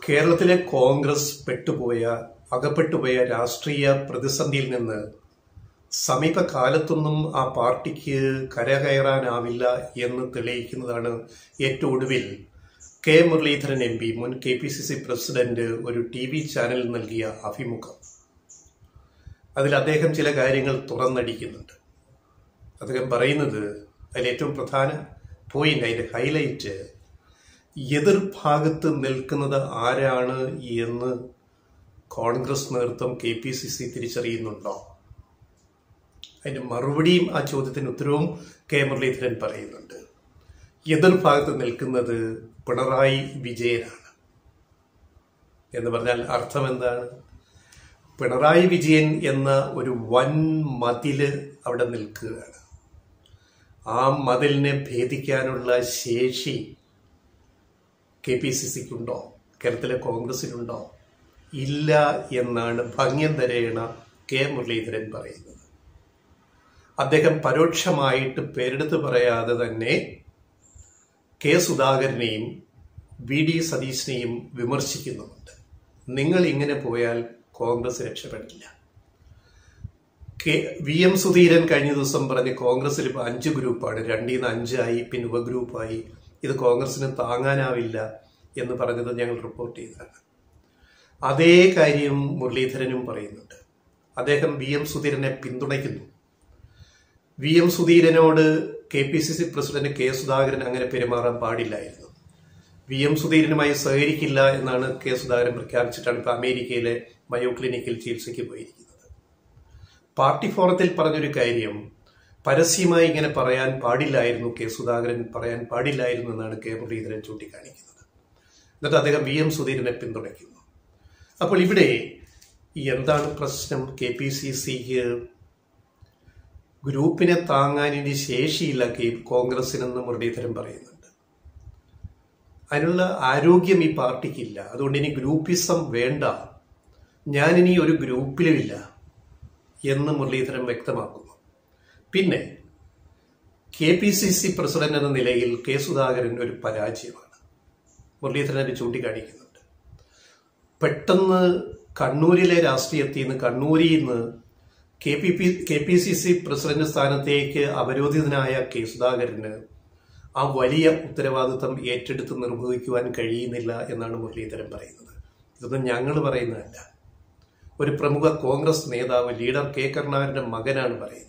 കേരളത്തിലെ കോൺഗ്രസ് പെട്ടുപോയ അകപ്പെട്ടുപോയ രാഷ്ട്രീയ പ്രതിസന്ധിയിൽ നിന്ന് സമീപകാലത്തൊന്നും ആ പാർട്ടിക്ക് കരകയറാനാവില്ല എന്ന് തെളിയിക്കുന്നതാണ് ഏറ്റവും ഒടുവിൽ കെ മുരളീധരൻ എം പി മുൻ K P C C president ഒരു ടി വി ചാനലിൽ നൽകിയ അഭിമുഖം അതിൽ അദ്ദേഹം ചില കാര്യങ്ങൾ തുറന്നടിക്കുന്നുണ്ട് അദ്ദേഹം പറയുന്നത് അതിൽ ഏറ്റവും പ്രധാന പോയിന്റ് അതിന്റെ ഹൈലൈറ്റ് എതിർഭാഗത്ത് നിൽക്കുന്നത് ആരാണ് എന്ന് കോൺഗ്രസ് നേതൃത്വം കെ പി സി സി തിരിച്ചറിയുന്നുണ്ടോ അതിന്റെ മറുപടിയും ആ ചോദ്യത്തിന് ഉത്തരവും കെ മുരളീധരൻ പറയുന്നുണ്ട് എതിർഭാഗത്ത് നിൽക്കുന്നത് പിണറായി വിജയനാണ് എന്ന് പറഞ്ഞാൽ അർത്ഥം എന്താണ് പിണറായി വിജയൻ എന്ന ഒരു വൻ മതില് അവിടെ നിൽക്കുകയാണ് ആ മതിലിനെ ഭേദിക്കാനുള്ള ശേഷി കെ പി സി സിക്കുണ്ടോ കേരളത്തിലെ കോൺഗ്രസിനുണ്ടോ ഇല്ല എന്നാണ് ഭംഗ്യം തരേണ കെ മുരളീധരൻ പറയുന്നത് അദ്ദേഹം പരോക്ഷമായിട്ട് പേരെടുത്ത് പറയാതെ തന്നെ കെ സുധാകരനെയും വി ഡി സതീശനെയും വിമർശിക്കുന്നുമുണ്ട് നിങ്ങൾ ഇങ്ങനെ പോയാൽ കോൺഗ്രസ് രക്ഷപ്പെടില്ല കെ വി എം സുധീരൻ കഴിഞ്ഞ ദിവസം പറഞ്ഞ് കോൺഗ്രസിൽ ഇപ്പോൾ അഞ്ച് ഗ്രൂപ്പാണ് രണ്ടിൽ നിന്ന് അഞ്ചായി പിന്നെ ഉപഗ്രൂപ്പായി ഇത് കോൺഗ്രസിന് താങ്ങാനാവില്ല എന്ന് പറഞ്ഞത് ഞങ്ങൾ റിപ്പോർട്ട് ചെയ്തതാണ് അതേ കാര്യം മുരളീധരനും പറയുന്നുണ്ട് അദ്ദേഹം വി എം സുധീരനെ പിന്തുണയ്ക്കുന്നു വി എം സുധീരനോട് K P C C president K Sudhakaran അങ്ങനെ പെരുമാറാൻ പാടില്ലായിരുന്നു വി എം സുധീരനുമായി സഹകരിക്കില്ല എന്നാണ് കെ സുധാകരൻ പ്രഖ്യാപിച്ചിട്ടാണ് ഇപ്പൊ അമേരിക്കയിലെ മയോ ക്ലിനിക്കിൽ ചികിത്സയ്ക്ക് പോയിരിക്കുന്നത് പാർട്ടി ഫോറത്തിൽ പറഞ്ഞൊരു കാര്യം പരസ്യമായി ഇങ്ങനെ പറയാൻ പാടില്ലായിരുന്നു കെ സുധാകരൻ പറയാൻ പാടില്ലായിരുന്നു എന്നാണ് കെ മുരളീധരൻ ചൂണ്ടിക്കാണിക്കുന്നത് എന്നിട്ട് അദ്ദേഹം വി എം സുധീരനെ പിന്തുണയ്ക്കുന്നു അപ്പോൾ ഇവിടെ എന്താണ് പ്രശ്നം കെ പി സി സിക്ക് ഗ്രൂപ്പിനെ താങ്ങാൻ ഇനി ശേഷിയില്ല കെ കോൺഗ്രസിനെന്ന് മുരളീധരൻ പറയുന്നുണ്ട് അതിനുള്ള ആരോഗ്യം ഈ പാർട്ടിക്കില്ല അതുകൊണ്ട് ഇനി ഗ്രൂപ്പിസം വേണ്ട ഞാനിനി ഒരു ഗ്രൂപ്പിലുമില്ല എന്ന് മുരളീധരൻ വ്യക്തമാക്കുന്നു പിന്നെ K P C C president എന്ന നിലയിൽ കെ സുധാകരൻ ഒരു പരാജയമാണ് മുരളീധരൻ അത് ചൂണ്ടിക്കാണിക്കുന്നുണ്ട് പെട്ടെന്ന് കണ്ണൂരിലെ രാഷ്ട്രീയത്തിൽ നിന്ന് കണ്ണൂരിൽ നിന്ന് K P P K P C C president സ്ഥാനത്തേക്ക് അവരോധിതനായ കെ സുധാകരന് ആ വലിയ ഉത്തരവാദിത്തം ഏറ്റെടുത്ത് നിർവഹിക്കുവാൻ കഴിയുന്നില്ല എന്നാണ് മുരളീധരൻ പറയുന്നത് ഇതൊന്നും ഞങ്ങൾ പറയുന്നതല്ല ഒരു പ്രമുഖ കോൺഗ്രസ് നേതാവ് ലീഡർ കെ കരുണാകരന്റെ മകനാണ് പറയുന്നത്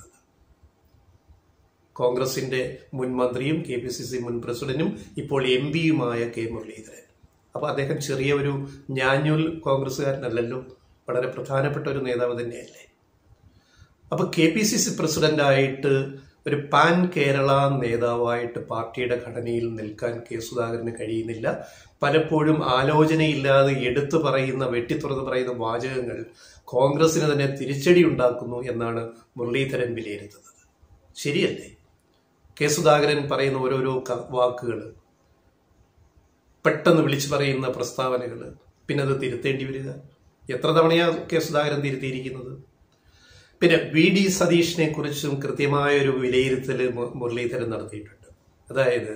കോൺഗ്രസിന്റെ മുൻ മന്ത്രിയും കെ പി സി സി മുൻ പ്രസിഡന്റും ഇപ്പോൾ എം പിയുമായ കെ മുരളീധരൻ അപ്പൊ അദ്ദേഹം ചെറിയ ഒരു ഞാഞ്ഞൂൽ കോൺഗ്രസ്സുകാരനല്ലല്ലോ വളരെ പ്രധാനപ്പെട്ട ഒരു നേതാവ് തന്നെയല്ലേ അപ്പൊ കെ പി സി സി പ്രസിഡന്റായിട്ട് ഒരു പാൻ കേരള നേതാവായിട്ട് പാർട്ടിയുടെ ഘടനയിൽ നിൽക്കാൻ കെ സുധാകരന് കഴിയുന്നില്ല പലപ്പോഴും ആലോചനയില്ലാതെ എടുത്തു പറയുന്ന വെട്ടിത്തുറന്ന് പറയുന്ന വാചകങ്ങൾ കോൺഗ്രസിന് തന്നെ തിരിച്ചടി ഉണ്ടാക്കുന്നു എന്നാണ് മുരളീധരൻ വിലയിരുത്തുന്നത് ശരിയല്ലേ കെ സുധാകരൻ പറയുന്ന ഓരോരോ വാക്കുകൾ പെട്ടെന്ന് വിളിച്ചു പറയുന്ന പ്രസ്താവനകൾ പിന്നെ അത് തിരുത്തേണ്ടി വരിക എത്ര തവണയാ കെ സുധാകരൻ തിരുത്തിയിരിക്കുന്നത് പിന്നെ വി ഡി സതീഷിനെ കുറിച്ചും കൃത്യമായ ഒരു വിലയിരുത്തൽ മുരളീധരൻ നടത്തിയിട്ടുണ്ട് അതായത്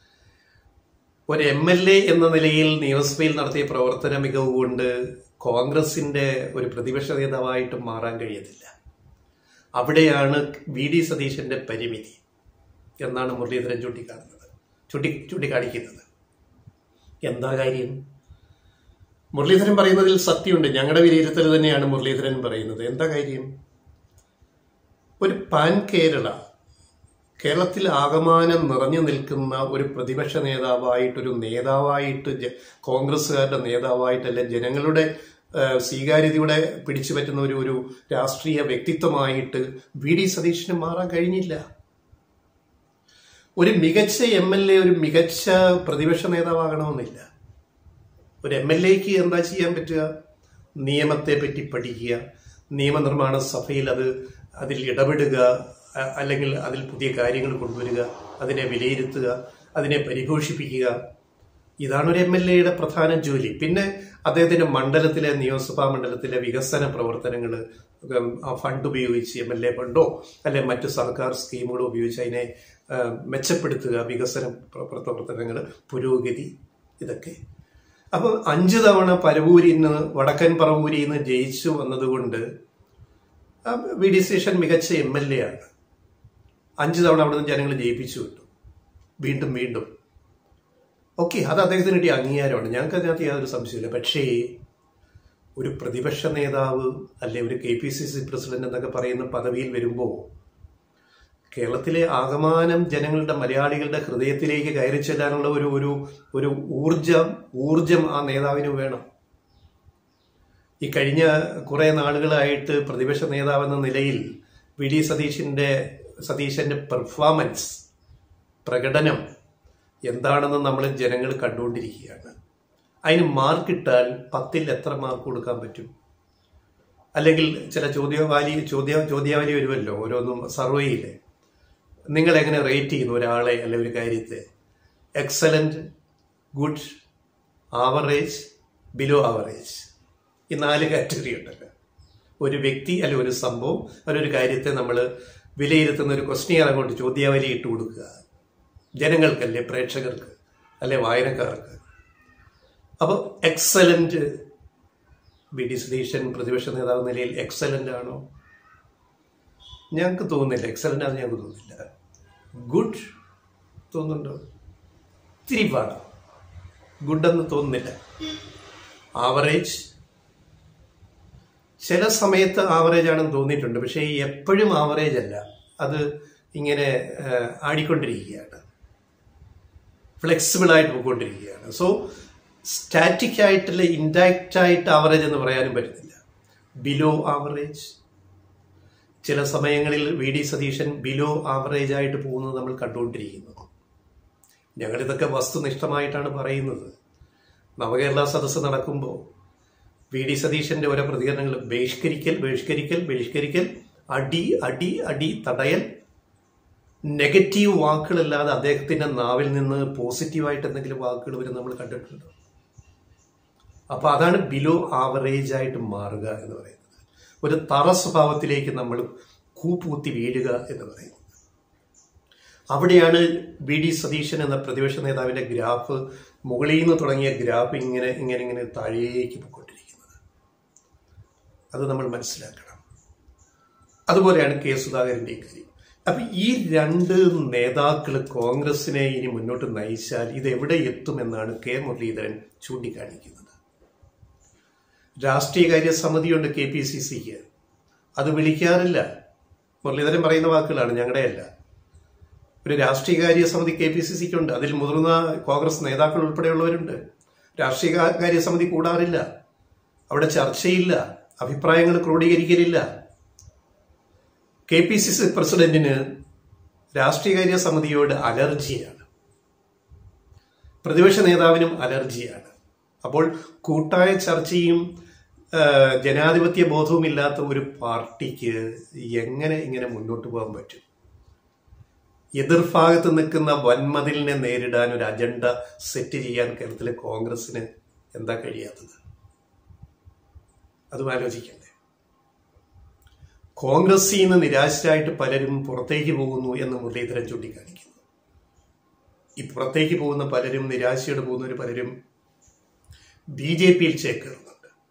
ഒരു എം എൽ എ എന്ന നിലയിൽ നിയമസഭയിൽ നടത്തിയ പ്രവർത്തന മികവ് കൊണ്ട് കോൺഗ്രസിന്റെ ഒരു പ്രതിപക്ഷ നേതാവായിട്ട് മാറാൻ കഴിയത്തില്ല അവിടെയാണ് വി ഡി സതീശന്റെ പരിമിതി എന്നാണ് മുരളീധരൻ ചൂണ്ടിക്കാണുന്നത് ചൂണ്ടി ചൂണ്ടിക്കാണിക്കുന്നത് എന്താ കാര്യം മുരളീധരൻ പറയുന്നതിൽ സത്യമുണ്ട് ഞങ്ങളുടെ വിലയിരുത്തൽ തന്നെയാണ് മുരളീധരൻ പറയുന്നത് എന്താ കാര്യം ഒരു പാൻ കേരള കേരളത്തിൽ ആകമാനം നിറഞ്ഞു നിൽക്കുന്ന ഒരു പ്രതിപക്ഷ നേതാവായിട്ട് ഒരു നേതാവായിട്ട് കോൺഗ്രസ്സുകാരുടെ നേതാവായിട്ടല്ല ജനങ്ങളുടെ സ്വീകാര്യതയുടെ പിടിച്ചു പറ്റുന്ന ഒരു ഒരു രാഷ്ട്രീയ വ്യക്തിത്വമായിട്ട് വി ഡി സതീഷിന് മാറാൻ കഴിഞ്ഞില്ല ഒരു മികച്ച എം എൽ എ ഒരു മികച്ച പ്രതിപക്ഷ നേതാവാകണമെന്നില്ല ഒരു എം എൽ എക്ക് എന്താ ചെയ്യാൻ പറ്റുക നിയമത്തെ പറ്റി പഠിക്കുക നിയമനിർമ്മാണ സഭയിൽ അത് അതിൽ ഇടപെടുക അല്ലെങ്കിൽ അതിൽ പുതിയ കാര്യങ്ങൾ കൊണ്ടുവരിക അതിനെ വിലയിരുത്തുക അതിനെ പരിപോഷിപ്പിക്കുക ഇതാണ് ഒരു എം എൽ എയുടെ പ്രധാന ജോലി പിന്നെ അദ്ദേഹത്തിന്റെ മണ്ഡലത്തിലെ നിയമസഭാ മണ്ഡലത്തിലെ വികസന പ്രവർത്തനങ്ങൾ ആ ഫണ്ട് ഉപയോഗിച്ച് എം എൽ എ ഫണ്ടോ അല്ലെ മറ്റു സർക്കാർ സ്കീമുകളോ ഉപയോഗിച്ച് അതിനെ മെച്ചപ്പെടുത്തുക വികസന പ്രവർത്തനങ്ങൾ പുരോഗതി ഇതൊക്കെ അപ്പം അഞ്ച് തവണ പരവൂരിൽ നിന്ന് വടക്കൻ പറവൂരിൽ നിന്ന് ജയിച്ചു വന്നതുകൊണ്ട് ആ വി ഡി സതീശൻ മികച്ച എം എൽ എ ആണ് അഞ്ച് തവണ അവിടെ നിന്ന് ജനങ്ങൾ ജയിപ്പിച്ചു വിട്ടു വീണ്ടും വീണ്ടും ഓക്കെ അത് അദ്ദേഹത്തിന് കിട്ടിയ അംഗീകാരമാണ് ഞങ്ങൾക്ക് അതിനകത്ത് യാതൊരു സംശയമില്ല പക്ഷേ ഒരു പ്രതിപക്ഷ നേതാവ് അല്ലെ ഒരു K P C C president എന്നൊക്കെ പറയുന്ന പദവിയിൽ വരുമ്പോൾ കേരളത്തിലെ ആകമാനം ജനങ്ങളുടെ മലയാളികളുടെ ഹൃദയത്തിലേക്ക് കയറി ചെല്ലാനുള്ള ഒരു ഒരു ഒരു ഊർജം ഊർജം ആ നേതാവിന് വേണം ഈ കഴിഞ്ഞ കുറെ നാളുകളായിട്ട് പ്രതിപക്ഷ നേതാവ് എന്ന നിലയിൽ വി ഡി സതീഷിന്റെ സതീശന്റെ പെർഫോമൻസ് പ്രകടനം എന്താണെന്ന് നമ്മൾ ജനങ്ങൾ കണ്ടുകൊണ്ടിരിക്കുകയാണ് അതിന് മാർക്കിട്ടാൽ പത്തിൽ എത്ര മാർക്ക് കൊടുക്കാൻ പറ്റും അല്ലെങ്കിൽ ചില ചോദ്യവാലി ചോദ്യ ചോദ്യാവലി വരുമല്ലോ ഓരോന്നും സർവേയിലെ നിങ്ങൾ എങ്ങനെ റേറ്റ് ചെയ്യുന്നു ഒരാളെ അല്ലെ ഒരു കാര്യത്തെ excellent good average below average ഈ നാല് കാറ്റഗറി ഉണ്ടല്ലോ ഒരു വ്യക്തി അല്ലെ ഒരു സംഭവം അല്ലെ ഒരു കാര്യത്തെ നമ്മൾ വിലയിരുത്തുന്ന ഒരു ക്വസ്റ്റ്യൻ അങ്ങോട്ട് ചോദ്യാവലി ഇട്ട് കൊടുക്കുക ജനങ്ങൾക്കല്ലേ പ്രേക്ഷകർക്ക് അല്ലെ വായനക്കാർക്ക് അപ്പോൾ എക്സലന്റ് ബി ഡി സതീശൻ പ്രതിപക്ഷ നേതാവ് നിലയിൽ എക്സലന്റ് ആണോ ഞങ്ങൾക്ക് തോന്നുന്നില്ല എക്സലന്റ് ആണെന്ന് ഞങ്ങൾക്ക് തോന്നുന്നില്ല ഗുഡ് തോന്നുന്നുണ്ടോ ഇത്തിരി പാടാം ഗുഡെന്ന് തോന്നുന്നില്ല ആവറേജ് ചില സമയത്ത് ആവറേജ് ആണെന്ന് തോന്നിയിട്ടുണ്ട് പക്ഷേ എപ്പോഴും ആവറേജ് അല്ല അത് ഇങ്ങനെ ആടിക്കൊണ്ടിരിക്കുകയാണ് ഫ്ലെക്സിബിൾ ആയിട്ട് പോയിക്കൊണ്ടിരിക്കുകയാണ് സോ സ്റ്റാറ്റിക് ആയിട്ടുള്ള ഇൻഡാക്റ്റ് ആയിട്ട് ആവറേജ് എന്ന് പറയാനും പറ്റുന്നില്ല ബിലോ ആവറേജ് ചില സമയങ്ങളിൽ V D Satheesan below average ആയിട്ട് പോകുന്നത് നമ്മൾ കണ്ടുകൊണ്ടിരിക്കുന്നു ഞങ്ങളിതൊക്കെ വസ്തുനിഷ്ഠമായിട്ടാണ് പറയുന്നത് നവകേരള സദസ്സ് നടക്കുമ്പോൾ വി ഡി സതീശന്റെ ഓരോ പ്രതികരണങ്ങൾ ബഹിഷ്കരിക്കൽ ബഹിഷ്കരിക്കൽ ബഹിഷ്കരിക്കൽ അടി അടി അടി തടയൽ നെഗറ്റീവ് വാക്കുകളല്ലാതെ അദ്ദേഹത്തിന്റെ നാവിൽ നിന്ന് പോസിറ്റീവായിട്ട് എന്തെങ്കിലും വാക്കുകൾ വരും നമ്മൾ കണ്ടിട്ടുണ്ട് അപ്പൊ അതാണ് ബിലോ ആവറേജ് ആയിട്ട് മാറുക എന്ന് പറയുന്നത് ഒരു തറ സ്വഭാവത്തിലേക്ക് നമ്മൾ കൂപ്പൂത്തി വീഴുക എന്ന് പറയുന്നത് അവിടെയാണ് വി ഡി സതീശൻ എന്ന പ്രതിപക്ഷ നേതാവിന്റെ ഗ്രാഫ് മുകളിൽ നിന്ന് തുടങ്ങിയ ഗ്രാഫ് ഇങ്ങനെ ഇങ്ങനെ ഇങ്ങനെ താഴേക്ക് പോയിക്കൊണ്ടിരിക്കുന്നത് അത് നമ്മൾ മനസ്സിലാക്കണം അതുപോലെയാണ് കെ സുധാകരന്റെ കാര്യം അപ്പൊ ഈ രണ്ട് നേതാക്കൾ കോൺഗ്രസിനെ ഇനി മുന്നോട്ട് നയിച്ചാൽ ഇത് എവിടെ എത്തുമെന്നാണ് കെ മുരളീധരൻ ചൂണ്ടിക്കാണിക്കുന്നത് രാഷ്ട്രീയകാര്യ സമിതിയുണ്ട് കെ പി സി സിക്ക് അത് വിളിക്കാറില്ല മുരളീധരൻ പറയുന്ന വാക്കുകളാണ് ഞങ്ങളുടെയല്ല ഒരു രാഷ്ട്രീയകാര്യ സമിതി കെ പി സി സിക്കുണ്ട് അതിൽ മുതിർന്ന കോൺഗ്രസ് നേതാക്കൾ ഉൾപ്പെടെയുള്ളവരുണ്ട് രാഷ്ട്രീയകാര്യ സമിതി കൂടാറില്ല അവിടെ ചർച്ചയില്ല അഭിപ്രായങ്ങൾ ക്രോഡീകരിക്കലില്ല കെ പി സി സി പ്രസിഡന്റിന് രാഷ്ട്രീയകാര്യ സമിതിയോട് അലർജിയാണ് പ്രതിപക്ഷ നേതാവിനും അലർജിയാണ് അപ്പോൾ കൂട്ടായ ചർച്ചയും ജനാധിപത്യ ബോധവും ഇല്ലാത്ത ഒരു പാർട്ടിക്ക് എങ്ങനെ ഇങ്ങനെ മുന്നോട്ട് പോകാൻ പറ്റും എതിർഭാഗത്ത് നിൽക്കുന്ന വൻമതിലിനെ നേരിടാൻ ഒരു അജണ്ട സെറ്റ് ചെയ്യാൻ കേരളത്തിലെ കോൺഗ്രസിന് എന്താ കഴിയാത്തത് അതും ആലോചിക്കണ്ടേ കോൺഗ്രസിൽ നിന്ന് നിരാശരായിട്ട് പലരും പുറത്തേക്ക് പോകുന്നു എന്ന് മുരളീധരൻ ചൂണ്ടിക്കാണിക്കുന്നു ഈ പുറത്തേക്ക് പോകുന്ന പലരും നിരാശയോടെ പോകുന്നവർ പലരും ബി ജെ പിയിൽ ചേക്കേറുന്നുണ്ട്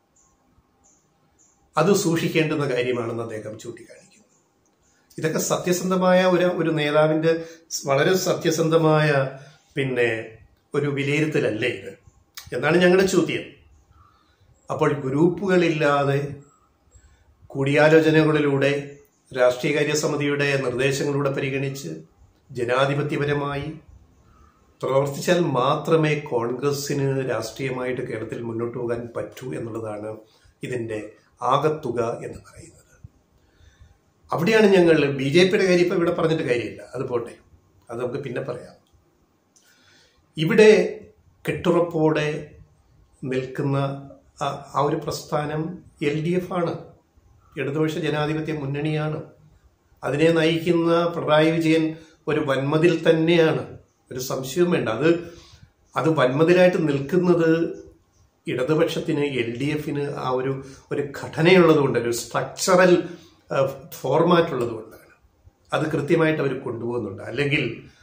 അത് സൂക്ഷിക്കേണ്ടുന്ന കാര്യമാണെന്ന് അദ്ദേഹം ചൂണ്ടിക്കാണിക്കുന്നു ഇതൊക്കെ സത്യസന്ധമായ ഒരു ഒരു നേതാവിന്റെ വളരെ സത്യസന്ധമായ പിന്നെ ഒരു വിലയിരുത്തലല്ലേ ഇത് എന്നാണ് ഞങ്ങളുടെ ചോദ്യം അപ്പോൾ ഗ്രൂപ്പുകളില്ലാതെ കൂടിയാലോചനകളിലൂടെ രാഷ്ട്രീയകാര്യ സമിതിയുടെ നിർദ്ദേശങ്ങളിലൂടെ പരിഗണിച്ച് ജനാധിപത്യപരമായി പ്രവർത്തിച്ചാൽ മാത്രമേ കോൺഗ്രസിന് രാഷ്ട്രീയമായിട്ട് കേരളത്തിൽ മുന്നോട്ട് പോകാൻ പറ്റൂ എന്നുള്ളതാണ് ഇതിന്റെ ആകത്തുക എന്ന് പറയുന്നത് അവിടെയാണ് ഞങ്ങൾ ബി ജെ പിയുടെ കാര്യം ഇപ്പം ഇവിടെ പറഞ്ഞിട്ട് കാര്യമില്ല അത് പോട്ടെ അത് നമുക്ക് പിന്നെ പറയാം ഇവിടെ കെട്ടുറപ്പോടെ നിൽക്കുന്ന ആ ഒരു പ്രസ്ഥാനം എൽ ഡി എഫ് ആണ് ഇടതുപക്ഷ ജനാധിപത്യ മുന്നണിയാണ് അതിനെ നയിക്കുന്ന പിണറായി വിജയൻ ഒരു വന്മതിൽ തന്നെയാണ് ഒരു സംശയവും വേണ്ട അത് അത് വന്മതിലായിട്ട് നിൽക്കുന്നത് ഇടതുപക്ഷത്തിന് എൽ ഡി എഫിന് ആ ഒരു ഒരു ഘടനയുള്ളതുകൊണ്ട് ഒരു സ്ട്രക്ചറൽ ഫോർമാറ്റ് ഉള്ളതുകൊണ്ടാണ് അത് കൃത്യമായിട്ട് അവർ കൊണ്ടുപോകുന്നുണ്ട് അല്ലെങ്കിൽ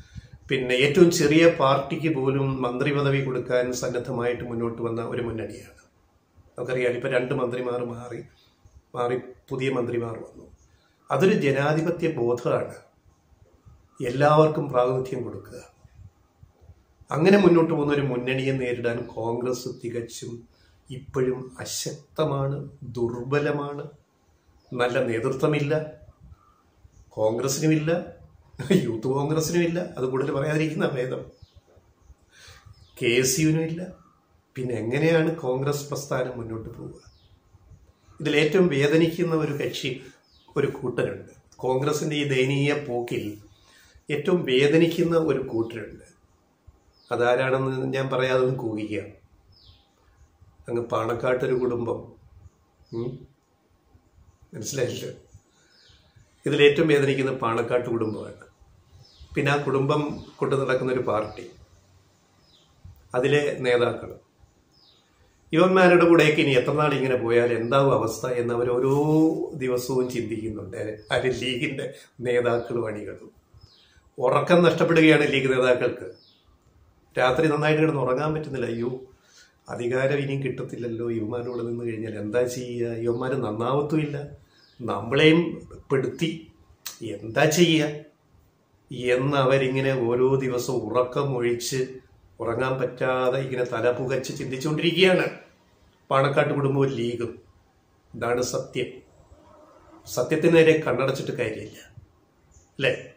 പിന്നെ ഏറ്റവും ചെറിയ പാർട്ടിക്ക് പോലും മന്ത്രി പദവി കൊടുക്കാൻ സന്നദ്ധമായിട്ട് മുന്നോട്ട് വന്ന ഒരു മുന്നണിയാണ് നമുക്കറിയാം ഇപ്പൊ രണ്ട് മന്ത്രിമാർ മാറി മാറി പുതിയ മന്ത്രിമാർ വന്നു അതൊരു ജനാധിപത്യ ബോധമാണ് എല്ലാവർക്കും പ്രാതിനിധ്യം കൊടുക്കുക അങ്ങനെ മുന്നോട്ട് പോകുന്ന ഒരു മുന്നണിയെ നേരിടാൻ കോൺഗ്രസ് തികച്ചും ഇപ്പോഴും അശക്തമാണ് ദുർബലമാണ് നല്ല നേതൃത്വമില്ല കോൺഗ്രസിനുമില്ല യൂത്ത് കോൺഗ്രസിനുമില്ല അത് കൂടുതൽ പറയാതിരിക്കുന്ന ഭേദം കെ എസ് യുവിനും ഇല്ല പിന്നെ എങ്ങനെയാണ് കോൺഗ്രസ് പ്രസ്ഥാനം മുന്നോട്ട് പോവുക ഇതിൽ ഏറ്റവും വേദനിക്കുന്ന ഒരു കക്ഷി ഒരു കൂട്ടരുണ്ട് കോൺഗ്രസിന്റെ ഈ ദയനീയ പോക്കിൽ ഏറ്റവും വേദനിക്കുന്ന ഒരു കൂട്ടരുണ്ട് അതാരാണെന്ന് ഞാൻ പറയാതെ ഒന്ന് കൂകിക്കാം അങ്ങ് പാണക്കാട്ടൊരു കുടുംബം ഉം? മനസ്സിലായില്ല ഇതിൽ ഏറ്റവും വേദനിക്കുന്ന പാണക്കാട്ട് കുടുംബമാണ് പിന്നെ ആ കുടുംബം കൊണ്ടു നടക്കുന്ന ഒരു പാർട്ടി അതിലെ നേതാക്കൾ ഇവന്മാരുടെ കൂടെയൊക്കെ ഇനി എത്ര നാൾ ഇങ്ങനെ പോയാൽ എന്താവും അവസ്ഥ എന്ന് അവർ ഓരോ ദിവസവും ചിന്തിക്കുന്നുണ്ട് അത് ലീഗിന്റെ നേതാക്കളും അണികളും ഉറക്കം നഷ്ടപ്പെടുകയാണ് ലീഗ് നേതാക്കൾക്ക് രാത്രി നന്നായിട്ട് കിടന്ന് ഉറങ്ങാൻ പറ്റുന്നില്ല അയ്യോ അധികാരം ഇനിയും കിട്ടത്തില്ലല്ലോ യുവമാരോട് നിന്ന് കഴിഞ്ഞാൽ എന്താ ചെയ്യുക യുവമാർ നന്നാവത്തുമില്ല നമ്മളെയും പെടുത്തി എന്താ ചെയ്യുക എന്ന് അവരിങ്ങനെ ഓരോ ദിവസവും ഉറക്കം ഒഴിച്ച് ഉറങ്ങാൻ പറ്റാതെ ഇങ്ങനെ തല പുകച്ച് ചിന്തിച്ചുകൊണ്ടിരിക്കുകയാണ് പാണക്കാട്ട് കുടുംബവും ലീഗും ഇതാണ് സത്യം സത്യത്തിന് നേരെ കണ്ണടച്ചിട്ട് കാര്യമില്ല അല്ലേ